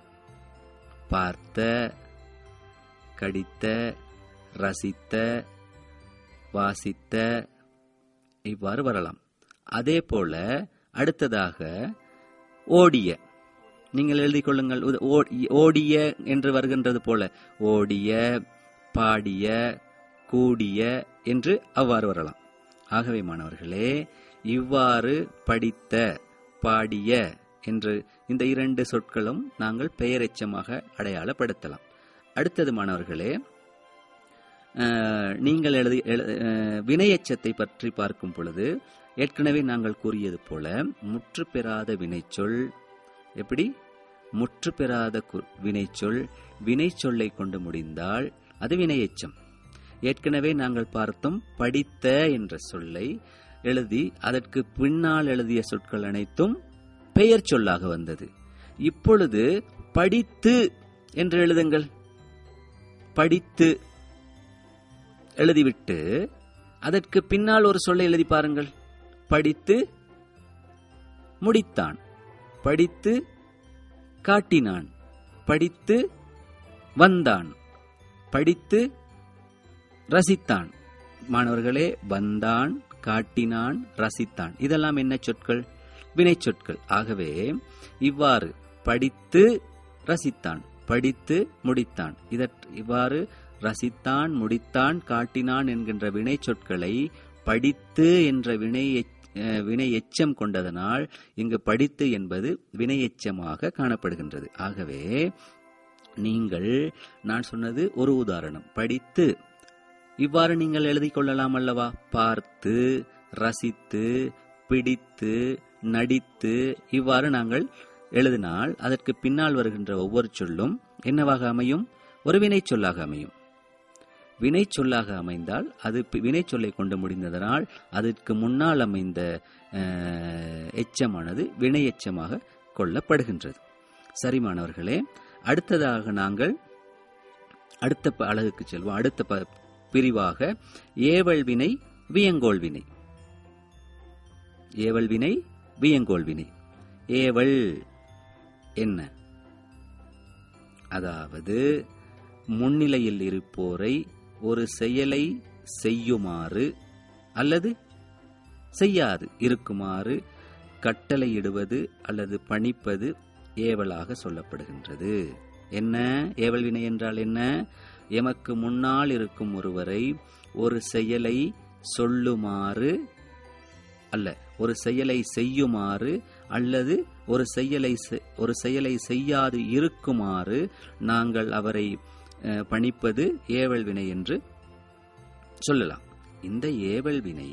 பார்த்த கடித்த ரசித்த வாசித்த இவ்வாறு வரலாம் அதே போல அடுத்ததாக ஓடிய நீங்கள் எழுதிக் கொள்ளுங்கள் ஓடிய என்று வருகின்றது போல ஓடிய பாடிய கூடிய என்று அவ்வாறு வரலாம் ஆகவே மாணவர்களே இவ்வாறு படித்த பாடிய என்று இந்த இரண்டு சொற்களும் நாங்கள் பெயரெச்சமாக அடையாளப்படுத்தலாம் அடுத்தது மாணவர்களே நீங்கள் எழுதி வினையச்சத்தை பற்றி பார்க்கும் பொழுது ஏற்கனவே நாங்கள் கூறியது போல முற்று பெறாத வினைச்சொல் எப்படி முற்று பெறாத வினைச்சொல் வினைச்சொல்லை கொண்டு முடிந்தால் அது வினையச்சம் ஏற்கனவே நாங்கள் பார்த்தோம் படித்த என்ற சொல்லை எழுதி அதற்கு பின்னால் எழுதிய சொற்கள் அனைத்தும் பெயர் சொல்லாக வந்தது இப்பொழுது படித்து என்று எழுதுங்கள் படித்து எழுதிவிட்டு அதற்கு பின்னால் ஒரு சொல்லை எழுதி பாருங்கள் படித்து முடித்தான் படித்து காட்டினான் படித்து வந்தான் படித்து ரசித்தான் மாணவர்களே வந்தான் காட்டினான் ரசித்தான் இதெல்லாம் என்ன சொற்கள் வினை சொற்கள் ஆகவே இவ்வாறு படித்து ரசித்தான் படித்து முடித்தான் இதற் இவ்வாறு ரசித்தான் முடித்தான் காட்டினான் என்கின்ற வினை சொற்களை படித்து என்ற வினை வினை எச்சம் கொண்டதனால் இங்கு படித்து என்பது வினை எச்சமாக காணப்படுகின்றது ஆகவே நீங்கள் நான் சொன்னது ஒரு உதாரணம் படித்து இவ்வாறு நீங்கள் எழுதி கொள்ளலாம் அல்லவா பார்த்து ரசித்து பிடித்து நடித்து இவ்வாறு நாங்கள் எழுதினால் அதற்கு பின்னால் வருகின்ற ஒவ்வொரு சொல்லும் என்னவாக அமையும் ஒரு வினை சொல்லாக அமையும் வினை சொல்லாக அமைந்தால் அது பி- வினை சொல்லை கொண்டு முடிந்ததனால் அதற்கு முன்னால் அமைந்த அஹ், எச்சமானது வினை எச்சமாக கொள்ளப்படுகின்றது சரி மாணவர்களே அடுத்ததாக நாங்கள் அடுத்த ப- அலகுக்கு செல்வோம் அடுத்த ப- பிரிவாக ஏவல் வினை வியங்கோள் வினை ஏவல் வினை வியங்கோள் வினை ஏவல் என்ன அதாவது முன்னிலையில் இருப்போரை ஒரு செயலை செய்யுமாறு அல்லது செய்யாது இருக்குமாறு கட்டளையிடுவது அல்லது பணிப்பது ஏவலாக சொல்லப்படுகின்றது என்ன ஏவல் வினை என்றால் என்ன எமக்கு முன்னால் இருக்கும் ஒருவரை ஒரு செயலை சொல்லுமாறு அல்ல ஒரு செயலை செய்யுமாறு அல்லது ஒரு செயலை செ- ஒரு செயலை செய்யாது இருக்குமாறு நாங்கள் அவரை அஹ், பணிப்பது ஏவல் வினை என்று சொல்லலாம் இந்த ஏவல் வினை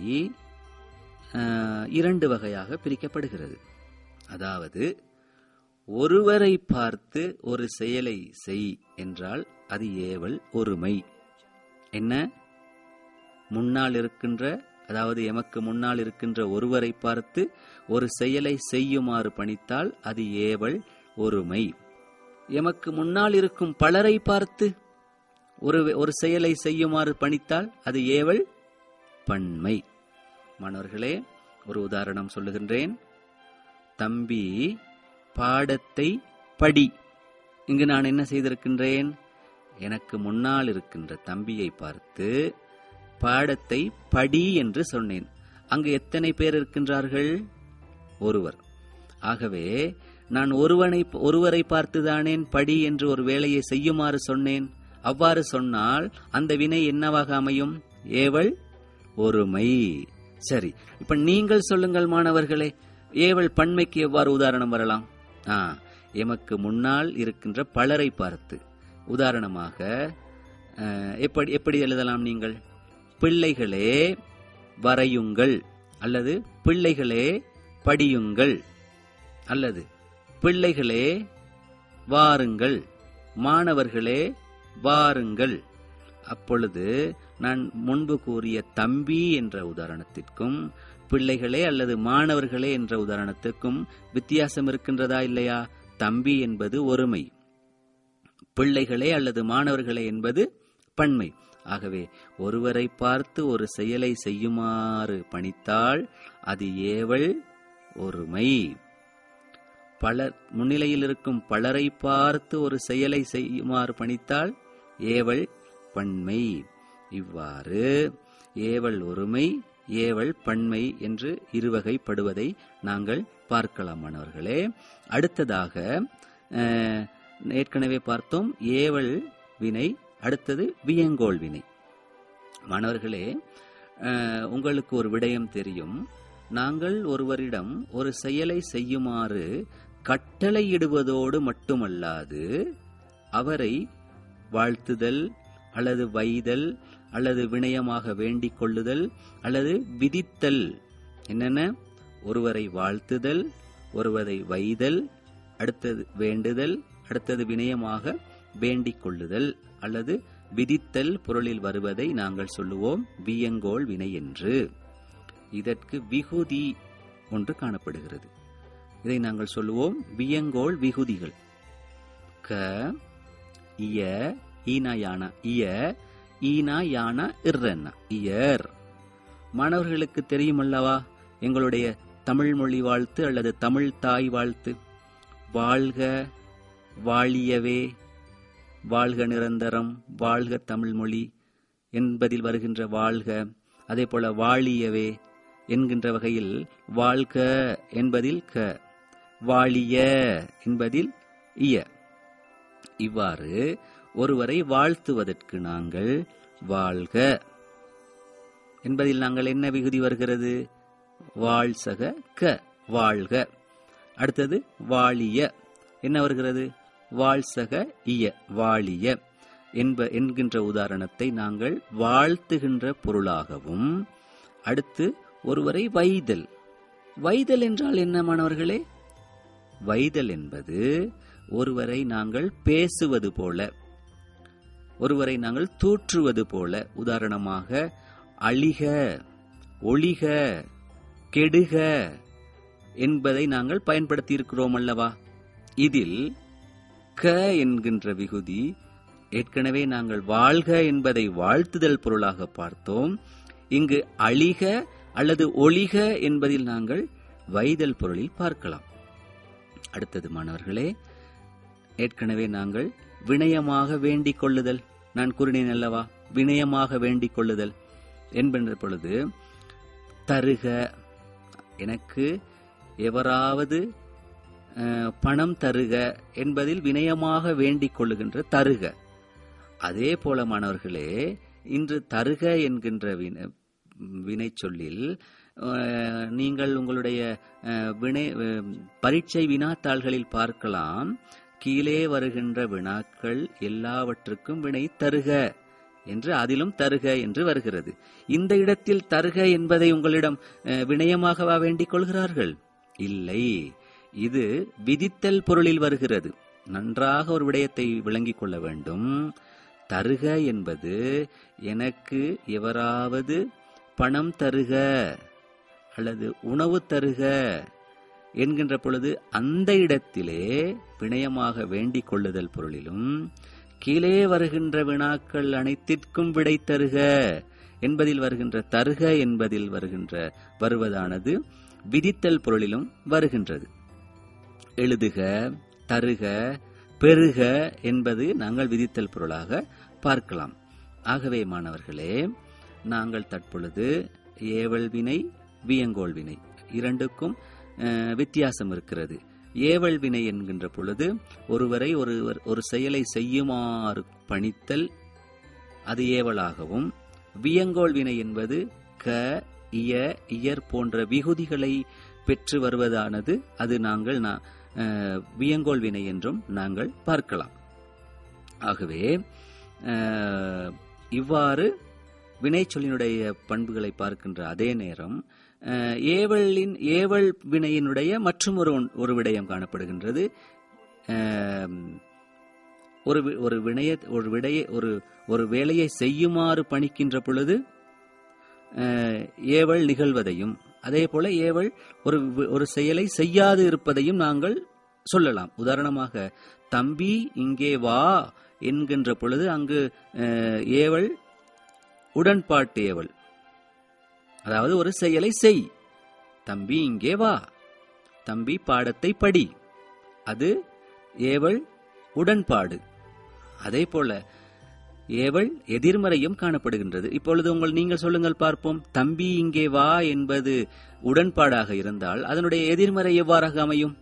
அஹ், இரண்டு வகையாக பிரிக்கப்படுகிறது அதாவது ஒருவரை பார்த்து ஒரு செயலை செய் என்றால் அது ஏவல் ஒருமை என்ன முன்னால் இருக்கின்ற அதாவது எமக்கு முன்னால் இருக்கின்ற ஒருவரை பார்த்து ஒரு செயலை செய்யுமாறு பணித்தால் அது ஏவல் ஒருமை எமக்கு முன்னால் இருக்கும் பலரை பார்த்து ஒரு ஒரு செயலை செய்யுமாறு பணித்தால் அது ஏவல் பன்மை மாணவர்களே ஒரு உதாரணம் சொல்லுகின்றேன் தம்பி பாடத்தை படி இங்கு நான் என்ன செய்திருக்கின்றேன் எனக்கு முன்னால் இருக்கின்ற தம்பியை பார்த்து பாடத்தை படி என்று சொன்னேன் அங்கு எத்தனை பேர் இருக்கின்றார்கள் ஒருவர் ஆகவே நான் ஒருவனை ஒருவரை பார்த்துதானேன் படி என்று ஒரு வேலையை செய்யுமாறு சொன்னேன் அவ்வாறு சொன்னால் அந்த வினை என்னவாக அமையும் ஏவல் ஒருமை சரி இப்ப நீங்கள் சொல்லுங்கள் மாணவர்களே ஏவல் பன்மைக்கு எவ்வாறு உதாரணம் வரலாம் ஆ எமக்கு முன்னால் இருக்கின்ற பலரை பார்த்து உதாரணமாக அஹ், எப்படி எப்படி எழுதலாம் நீங்கள் பிள்ளைகளே வரையுங்கள் அல்லது பிள்ளைகளே படியுங்கள் அல்லது பிள்ளைகளே வாருங்கள் மாணவர்களே வாருங்கள் அப்பொழுது நான் முன்பு கூறிய தம்பி என்ற உதாரணத்திற்கும் பிள்ளைகளே அல்லது மாணவர்களே என்ற உதாரணத்திற்கும் வித்தியாசம் இருக்கின்றதா இல்லையா தம்பி என்பது ஒருமை பிள்ளைகளே அல்லது மாணவர்களே என்பது பன்மை ஆகவே ஒருவரை பார்த்து ஒரு செயலை செய்யுமாறு பணித்தால் அது ஏவல் ஒருமை பலர் முன்னிலையில் இருக்கும் பலரை பார்த்து ஒரு செயலை செய்யுமாறு பணித்தால் ஏவல் பன்மை இவ்வாறு ஏவல் ஒருமை ஏவல் பன்மை என்று இருவகைப்படுவதை நாங்கள் பார்க்கலாம் மாணவர்களே அடுத்ததாக அஹ், ஏற்கனவே பார்த்தோம் ஏவல் வினை அடுத்தது வியங்கோள் வினை மாணவர்களே அஹ், உங்களுக்கு ஒரு விடயம் தெரியும் நாங்கள் ஒருவரிடம் ஒரு செயலை செய்யுமாறு கட்டளையிடுவதோடு மட்டுமல்லாது அவரை வாழ்த்துதல் அல்லது வைதல் அல்லது வினயமாக வேண்டிக் கொள்ளுதல் அல்லது விதித்தல் என்னென்ன ஒருவரை வாழ்த்துதல் ஒருவரை வைதல் அடுத்தது வேண்டுதல் அடுத்தது வினயமாக வேண்டிக் கொள்ளுதல் அல்லது விதித்தல் பொருளில் வருவதை நாங்கள் சொல்லுவோம் வியங்கோள் வினை என்று இதற்கு விகுதி ஒன்று காணப்படுகிறது இதை நாங்கள் சொல்லுவோம் வியங்கோள் விகுதிகள் க இய ஈனா யானா இய ஈனா யானா இர்ரன்னா இயர் மாணவர்களுக்கு தெரியுமல்லவா எங்களுடைய தமிழ் மொழி வாழ்த்து அல்லது தமிழ் தாய் வாழ்த்து வாழ்க வாழியவே வாழ்க நிரந்தரம் வாழ்க தமிழ் மொழி என்பதில் வருகின்ற வாழ்க அதே போல வாழியவே என்கின்ற வகையில் வாழ்க என்பதில் க வாழிய என்பதில் இய இவ்வாறு ஒருவரை வாழ்த்துவதற்கு நாங்கள் வாழ்க என்பதில் நாங்கள் என்ன விகுதி வருகிறது வாழ்சக க வாழ்க அடுத்தது வாழிய என்ன வருகிறது வாழ்சக இய வாழிய என்ப என்கின்ற உதாரணத்தை நாங்கள் வாழ்த்துகின்ற பொருளாகவும் அடுத்து ஒருவரை வைதல் வைதல் என்றால் என்ன மாணவர்களே வைதல் என்பது ஒருவரை நாங்கள் பேசுவது போல ஒருவரை நாங்கள் தூற்றுவது போல உதாரணமாக அழிக ஒளிக கெடுக என்பதை நாங்கள் பயன்படுத்தி இருக்கிறோம் அல்லவா இதில் க என்கின்ற விகுதி ஏற்கனவே நாங்கள் வாழ்க என்பதை வாழ்த்துதல் பொருளாக பார்த்தோம் இங்கு அழிக அல்லது ஒளிக என்பதில் நாங்கள் வைதல் பொருளில் பார்க்கலாம் அடுத்தது மாணவர்களே ஏற்கனவே நாங்கள் வினயமாக வேண்டிக் கொள்ளுதல் நான் கூறினேன் அல்லவா வினயமாக வேண்டிக் கொள்ளுதல் என்பென்ற பொழுது தருக எனக்கு எவராவது அஹ், பணம் தருக என்பதில் வினயமாக வேண்டிக் கொள்ளுகின்ற தருக அதே போல மாணவர்களே இன்று தருக என்கின்ற வினை வினை சொல்லில் அஹ், நீங்கள் உங்களுடைய அஹ், வினை அஹ், பரீட்சை வினாத்தாள்களில் பார்க்கலாம் கீழே வருகின்ற வினாக்கள் எல்லாவற்றுக்கும் வினை தருக என்று அதிலும் தருக என்று வருகிறது இந்த இடத்தில் தருக என்பதை உங்களிடம் அஹ், வினயமாகவா வேண்டிக் கொள்கிறார்கள் இல்லை இது விதித்தல் பொருளில் வருகிறது நன்றாக ஒரு விடயத்தை விளங்கிக் கொள்ள வேண்டும் தருக என்பது எனக்கு எவராவது பணம் தருக அல்லது உணவு தருக என்கின்ற பொழுது அந்த இடத்திலே வினயமாக வேண்டிக் கொள்ளுதல் பொருளிலும் கீழே வருகின்ற வினாக்கள் அனைத்திற்கும் விடை தருக என்பதில் வருகின்ற தருக என்பதில் வருகின்ற வருவதானது விதித்தல் பொருளிலும் வருகின்றது எழுதுக தருக பெருக என்பது நாங்கள் விதித்தல் பொருளாக பார்க்கலாம் ஆகவே மாணவர்களே நாங்கள் தற்பொழுது ஏவல் வினை வியங்கோல் வினை இரண்டுக்கும் அஹ், வித்தியாசம் இருக்கிறது ஏவல் வினை என்கின்ற பொழுது ஒருவரை ஒருவர் ஒரு செயலை செய்யுமாறு பணித்தல் அது ஏவலாகவும் வியங்கோல் வினை என்பது க இய இயர் போன்ற விகுதிகளை பெற்று வருவதானது அது நாங்கள் நா- அஹ், வியங்கோல் வினை என்றும் நாங்கள் பார்க்கலாம் ஆகவே அஹ், இவ்வாறு வினைச்சொல்லினுடைய பண்புகளை பார்க்கின்ற அதே நேரம் அஹ், ஏவலின் ஏவல் வினையினுடைய மற்றும் ஒரு ஒன்- ஒரு விடயம் காணப்படுகின்றது அஹ், ஒரு வி- ஒரு வினைய ஒரு விடைய ஒரு ஒரு வேலையை செய்யுமாறு பணிக்கின்ற பொழுது அஹ், ஏவல் நிகழ்வதையும் அதே போல ஏவல் ஒரு வி- ஒரு செயலை செய்யாது இருப்பதையும் நாங்கள் சொல்லலாம் உதாரணமாக தம்பி இங்கே வா என்கின்ற பொழுது அங்கு அஹ், ஏவல் உடன்பாட்டு ஏவல் அதாவது ஒரு செயலை செய் தம்பி இங்கே வா தம்பி பாடத்தை படி அது ஏவல் உடன்பாடு அதே போல ஏவல் எதிர்மறையும் காணப்படுகின்றது இப்பொழுது உங்கள் நீங்கள் சொல்லுங்கள் பார்ப்போம் தம்பி இங்கே வா என்பது உடன்பாடாக இருந்தால் அதனுடைய எதிர்மறை எவ்வாறாக அமையும்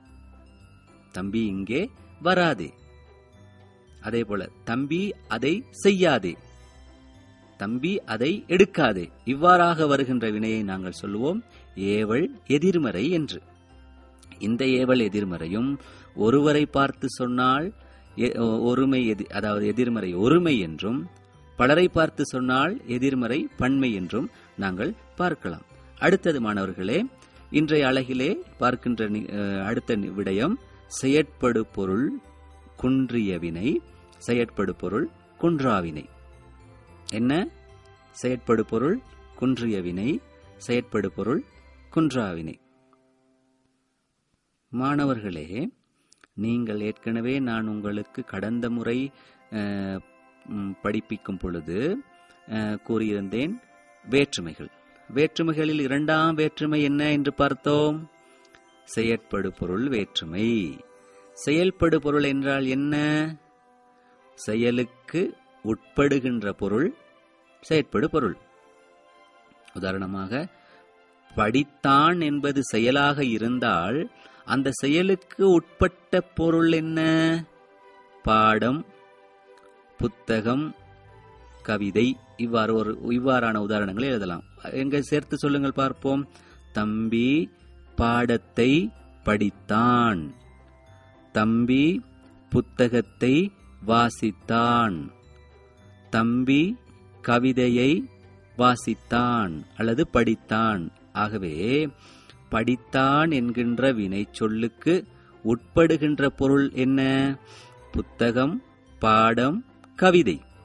தம்பி இங்கே வராதே அதே போல தம்பி அதை செய்யாதே தம்பி அதை எடுக்காதே இவ்வாறாக வருகின்ற வினையை நாங்கள் சொல்லுவோம் ஏவல் எதிர்மறை என்று இந்த ஏவல் எதிர்மறையும் ஒருவரை பார்த்து சொன்னால் எ- ஒருமை எதி- அதாவது எதிர்மறை ஒருமை என்றும் பலரை பார்த்து சொன்னால் எதிர்மறை பன்மை என்றும் நாங்கள் பார்க்கலாம் அடுத்தது மாணவர்களே இன்றைய அழகிலே பார்க்கின்ற நி- அஹ், அடுத்த நி- விடயம் செயற்படு பொருள் குன்றிய வினை செயற்படு பொருள் குன்றாவினை என்ன செயற்படு பொருள் குன்றிய வினை செயற்படு பொருள் குன்றாவினை மாணவர்களே நீங்கள் ஏற்கனவே நான் உங்களுக்கு கடந்த முறை அஹ், ம், படிப்பிக்கும் பொழுது அஹ், கூறியிருந்தேன் வேற்றுமைகள் வேற்றுமைகளில் இரண்டாம் வேற்றுமை என்ன என்று பார்த்தோம் செயற்படு பொருள் வேற்றுமை செயல்படு பொருள் என்றால் என்ன செயலுக்கு உட்படுகின்ற பொருள் செயற்படு பொருள் உதாரணமாக படித்தான் என்பது செயலாக இருந்தால் அந்த செயலுக்கு உட்பட்ட பொருள் என்ன பாடம் புத்தகம் கவிதை இவ்வாறு ஒரு இவ்வாறான உதாரணங்களை எழுதலாம் எங்க சேர்த்து சொல்லுங்கள் பார்ப்போம் தம்பி பாடத்தை படித்தான் தம்பி புத்தகத்தை வாசித்தான் தம்பி கவிதையை வாசித்தான் அல்லது படித்தான் ஆகவே படித்தான் என்கின்ற வினை சொல்லுக்கு உட்படுகின்ற பொருள் என்ன புத்தகம் பாடம் கவிதை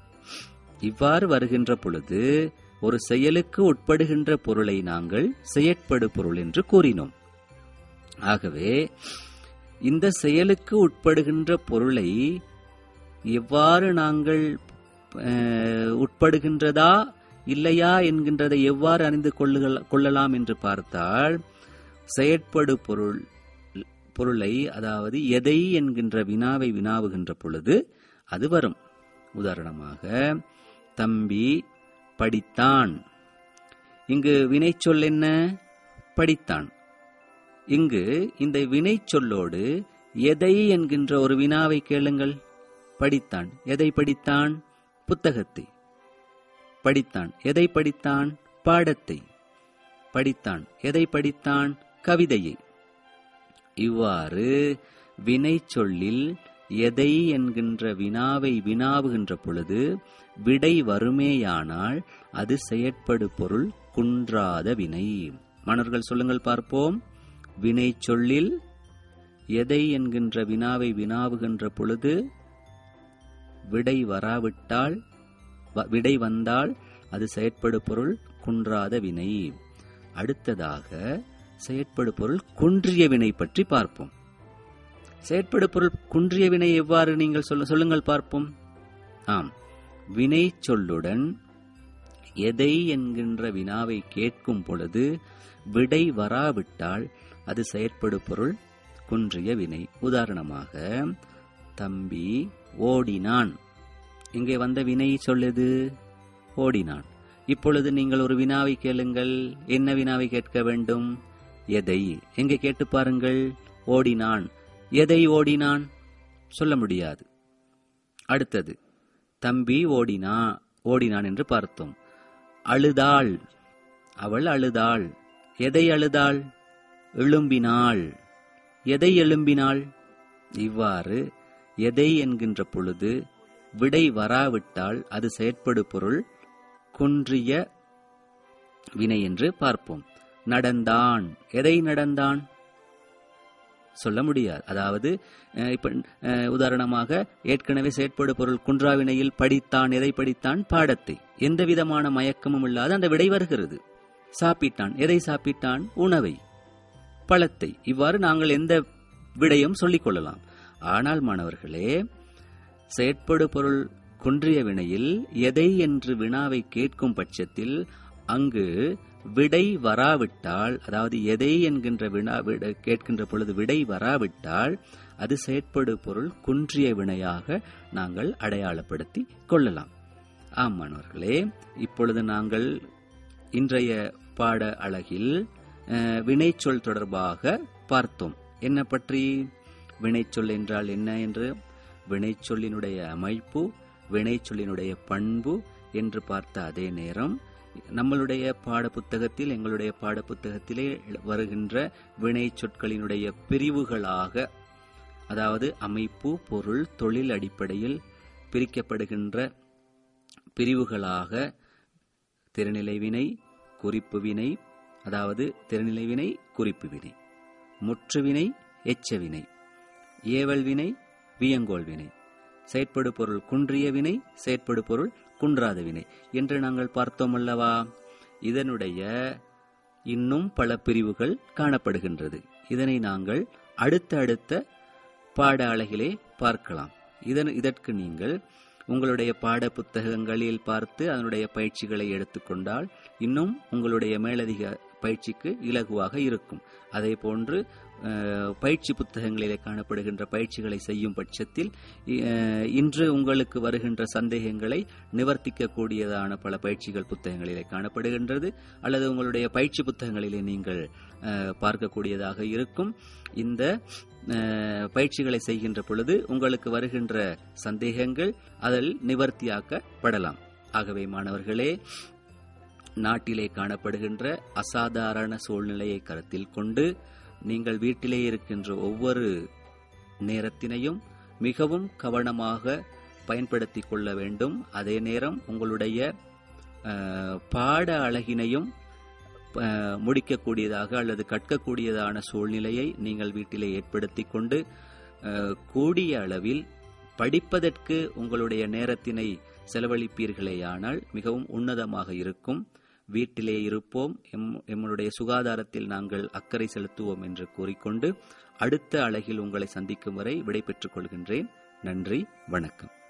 இவ்வாறு வருகின்ற பொழுது ஒரு செயலுக்கு உட்படுகின்ற பொருளை நாங்கள் செயற்படு பொருள் என்று கூறினோம் ஆகவே இந்த செயலுக்கு உட்படுகின்ற பொருளை எவ்வாறு நாங்கள் அஹ், உட்படுகின்றதா இல்லையா என்கின்றதை எவ்வாறு அறிந்து கொள்ளுகள்- கொள்ளலாம் என்று பார்த்தால் செயற்படு பொருள் பொருளை அதாவது எதை என்கின்ற வினாவை வினாவுகின்ற பொழுது அது வரும் உதாரணமாக தம்பி படித்தான் இங்கு வினைச்சொல் என்ன படித்தான் இங்கு இந்த வினைச்சொல்லோடு எதை என்கின்ற ஒரு வினாவை கேளுங்கள் படித்தான் எதை படித்தான் புத்தகத்தை படித்தான் எதை படித்தான் பாடத்தை படித்தான் எதை படித்தான் கவிதையை இவ்வாறு வினைச்சொல்லில் எதை என்கின்ற வினாவை வினாவுகின்ற பொழுது விடை வருமேயானால் அது செயற்படு பொருள் குன்றாத வினை மாணவர்கள் சொல்லுங்கள் பார்ப்போம் வினைச்சொல்லில் எதை என்கின்ற வினாவை வினாவுகின்ற பொழுது விடை வராவிட்டால் வ- விடை வந்தால் அது செயற்படு பொருள் குன்றாத வினை அடுத்ததாக செயற்படு பொருள் குன்றிய வினை பற்றி பார்ப்போம் செயற்படு பொருள் குன்றிய வினை எவ்வாறு நீங்கள் சொல்ல சொல்லுங்கள் பார்ப்போம் ஆம் வினை சொல்லுடன் எதை என்கின்ற வினாவை கேட்கும் பொழுது விடை வராவிட்டால் அது செயற்படு பொருள் குன்றிய வினை உதாரணமாக தம்பி ஓடினான் இங்கே வந்த வினை சொல்லுது ஓடினான் இப்பொழுது நீங்கள் ஒரு வினாவை கேளுங்கள் என்ன வினாவை கேட்க வேண்டும் எதை எங்கே கேட்டு பாருங்கள் ஓடினான் எதை ஓடினான் சொல்ல முடியாது அடுத்தது தம்பி ஓடினா ஓடினான் என்று பார்த்தோம் அழுதாள் அவள் அழுதாள் எதை அழுதாள் எழும்பினாள் எதை எழும்பினாள் இவ்வாறு எதை என்கின்ற பொழுது விடை வராவிட்டால் அது செயற்படு பொருள் குன்றிய வினை என்று பார்ப்போம் நடந்தான் எதை நடந்தான் சொல்ல முடியாது அதாவது அஹ், இப்ப அஹ், உதாரணமாக ஏற்கனவே செயற்படு பொருள் குன்றாவினையில் படித்தான் எதை படித்தான் பாடத்தை எந்த விதமான மயக்கமும் இல்லாத அந்த விடை வருகிறது சாப்பிட்டான் எதை சாப்பிட்டான் உணவை பழத்தை இவ்வாறு நாங்கள் எந்த விடையும் சொல்லிக் கொள்ளலாம் ஆனால் மாணவர்களே செயற்படு பொருள் குன்றிய வினையில் எதை என்று வினாவை கேட்கும் பட்சத்தில் அங்கு விடை வராவிட்டால் அதாவது எதை என்கின்ற வினா விட- கேட்கின்ற பொழுது விடை வராவிட்டால் அது செயற்படு பொருள் குன்றிய வினையாக நாங்கள் அடையாளப்படுத்தி கொள்ளலாம் ஆம் மாணவர்களே இப்பொழுது நாங்கள் இன்றைய பாட அழகில் அஹ், வினைச்சொல் தொடர்பாக பார்த்தோம் என்ன பற்றி வினைச்சொல் என்றால் என்ன என்று வினைச்சொல்லினுடைய அமைப்பு வினைச்சொல்லினுடைய பண்பு என்று பார்த்த அதே நேரம் நம்மளுடைய பாடப்புத்தகத்தில் எங்களுடைய பாடப்புத்தகத்திலே வருகின்ற வினை சொற்களினுடைய பிரிவுகளாக அதாவது அமைப்பு பொருள் தொழில் அடிப்படையில் பிரிக்கப்படுகின்ற பிரிவுகளாக திருநிலை வினை குறிப்பு வினை அதாவது திருநிலை வினை குறிப்பு வினை முற்று வினை எச்ச வினை ஏவல் வினை வியங்கோல் வினை செயற்படு பொருள் குன்றிய வினை செயற்படு பொருள் குன்றாத வினை என்று நாங்கள் பார்த்தோம் அல்லவா இதனுடைய இன்னும் பல பிரிவுகள் காணப்படுகின்றது இதனை நாங்கள் அடுத்த அடுத்த பாட அழகிலே பார்க்கலாம் இதன் இதற்கு நீங்கள் உங்களுடைய பாட புத்தகங்களில் பார்த்து அதனுடைய பயிற்சிகளை எடுத்துக்கொண்டால் இன்னும் உங்களுடைய மேலதிக பயிற்சிக்கு இலகுவாக இருக்கும் அதே போன்று அஹ், பயிற்சி புத்தகங்களிலே காணப்படுகின்ற பயிற்சிகளை செய்யும் பட்சத்தில் அஹ், இன்று உங்களுக்கு வருகின்ற சந்தேகங்களை நிவர்த்திக்க கூடியதான பல பயிற்சிகள் புத்தகங்களிலே காணப்படுகின்றது அல்லது உங்களுடைய பயிற்சி புத்தகங்களிலே நீங்கள் அஹ், பார்க்கக்கூடியதாக இருக்கும் இந்த அஹ், பயிற்சிகளை செய்கின்ற பொழுது உங்களுக்கு வருகின்ற சந்தேகங்கள் அதில் நிவர்த்தியாக்கப்படலாம் ஆகவே மாணவர்களே நாட்டிலே காணப்படுகின்ற அசாதாரண சூழ்நிலையை கருத்தில் கொண்டு நீங்கள் வீட்டிலே இருக்கின்ற ஒவ்வொரு நேரத்தினையும் மிகவும் கவனமாக பயன்படுத்திக் கொள்ள வேண்டும் அதே நேரம் உங்களுடைய அஹ், பாட அழகினையும் அஹ், முடிக்கக்கூடியதாக அல்லது கற்கக்கூடியதான சூழ்நிலையை நீங்கள் வீட்டிலே ஏற்படுத்திக் கொண்டு அஹ், கூடிய அளவில் படிப்பதற்கு உங்களுடைய நேரத்தினை செலவழிப்பீர்களேயானால் மிகவும் உன்னதமாக இருக்கும் வீட்டிலே இருப்போம் எம் எம்முடைய சுகாதாரத்தில் நாங்கள் அக்கறை செலுத்துவோம் என்று கூறிக்கொண்டு அடுத்த அழகில் உங்களை சந்திக்கும் வரை விடை பெற்றுக் கொள்கின்றேன் நன்றி வணக்கம்